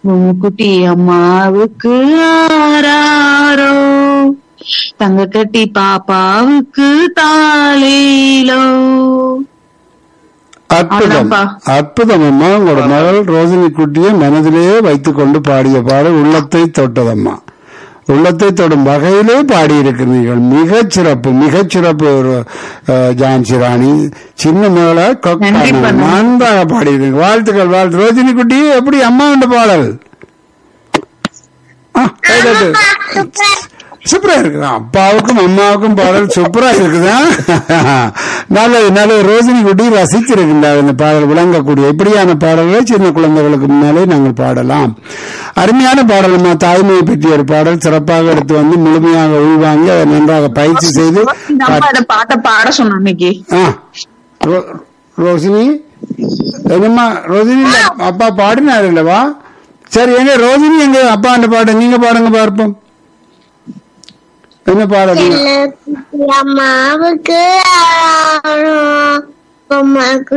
குட்டி அம்மாவுக்கு ஆராரோ தங்க கட்டி பாப்பாவுக்கு தாளேலோ அற்புதம் அவ்வளவுப்பா. அற்புதம் அம்மா உங்களோட மகள் ரோஜினி குட்டியை மனதிலேயே வைத்துக் கொண்டு பாடிய பாடல் உள்ளத்தை தொட்டதம்மா உள்ளத்தை தொடும் வகையிலே பாடியிருக்கிறீர்கள் மிகச் சிறப்பு மிகச் சிறப்பு ஒரு, அஹ், ஜான்சி ராணி சின்ன மகளா கொக்கான நன்றி பண்ணு. நன்றாக பாடியிருக்கீங்க வாழ்த்துக்கள் வாழ்த்து ரோஜினி குட்டி எப்படி அம்மா என்ற பாடல் ஆ, கைதட்டு. சூப்பரா இருக்குதா அப்பாவுக்கும் அம்மாவுக்கும் பாடல் சூப்பரா இருக்குதா நல்லது நல்லது ரோஜினி குட்டி ரசிச்சிருக்கின்றார் இந்த பாடல் விளங்கக்கூடிய இப்படியான பாடல்களை சின்ன குழந்தைகளுக்கு முன்னாலே நாங்கள் பாடலாம் அருமையான பாடல் அம்மா தாய்மையை பற்றிய ஒரு பாடல் சிறப்பாக எடுத்து வந்து முழுமையாக உள்வாங்கி அதை நன்றாக பயிற்சி செய்து இந்த அம்மா அந்த பாட்டை பாட சொன்னோம் இன்னைக்கு ஆ, ரோ- ரோஷினி என்னம்மா ரோஷினி இல்ல, அப்பா பாடினார் இல்லவா சரி எங்க ரோஷினி எங்க அப்பா அந்த பாடு நீங்க பாடுங்க பார்ப்போம் என்ன பாடுறீங்க அம்மாவுக்கு ஆராரோ, உமக்கு